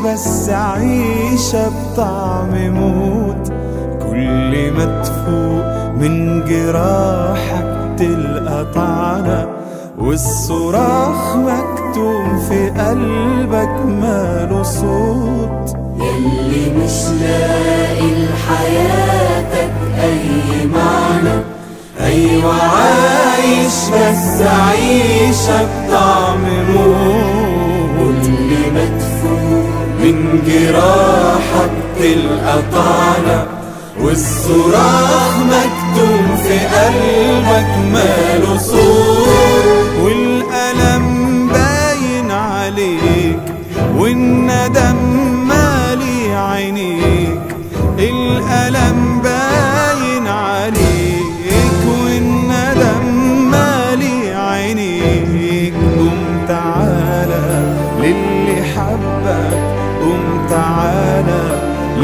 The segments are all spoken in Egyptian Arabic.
بس عيشة بطعم موت كل ما تفوق من جراحك تلقى طعنة والصراخ مكتوم في قلبك ماله صوت يلي مش لاقي لحياتك أي معنى أيوة عايش بس عيشة بطعم موت كل ما تفوق من جراحك تلقى طعنة والصراخ مكتوم في قلبك ماله صوت والألم باين عليك والندم مالي عينيك الألم باين عليك والندم مالي عينيك قوم تعالى للي حبك قوم تعالى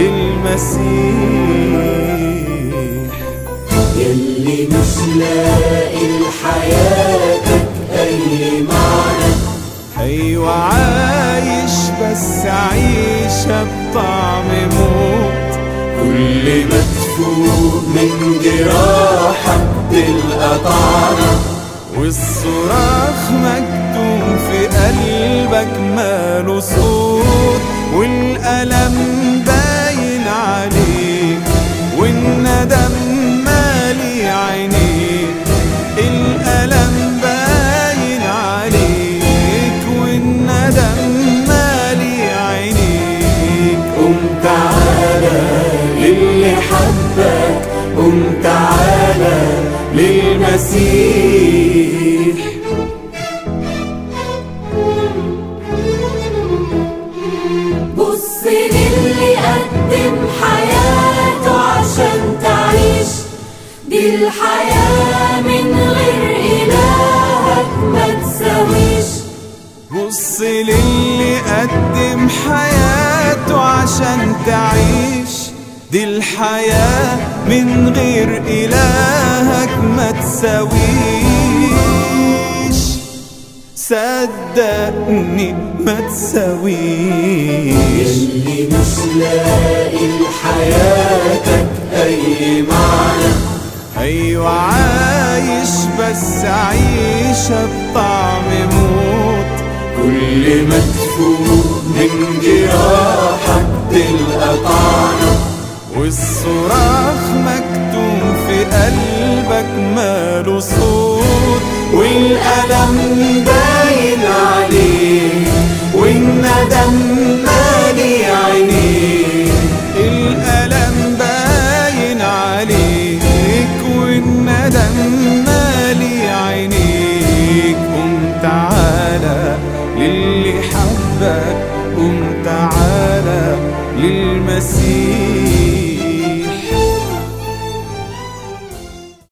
للمسيح يلي مش لاقي لحياتك أي معنى أيوة عايش بس عيشة بطعم موت كل ما تفوق من جراحك تلقى طعنة والصراخ مكتوم في قلبك ماله صوت والألم باين عليك والندم مالي عينيك الألم باين عليك والندم مالي عينيك قوم تعالى للي حبك قوم تعالى للمسيح بص للي قدم حياته عشان تعيش دي الحياة من غير إلهك ما تساويش بص للي قدم حياته عشان تعيش دي الحياة من غير إلهك ما تساويش صدقني ما تساويش اللي مش لاقي لحياتك أي معنى أيوة عايش بس عيشة بطعم موت كل ما تفوق من جراحك تلقى طعنة والصراخ مكتوم في قلبك ماله صوت والألم باين عليك والندم مالي عينيك الألم باين عليك والندم مالي عينيك قوم تعالى للي حبك قوم تعالى للمسيح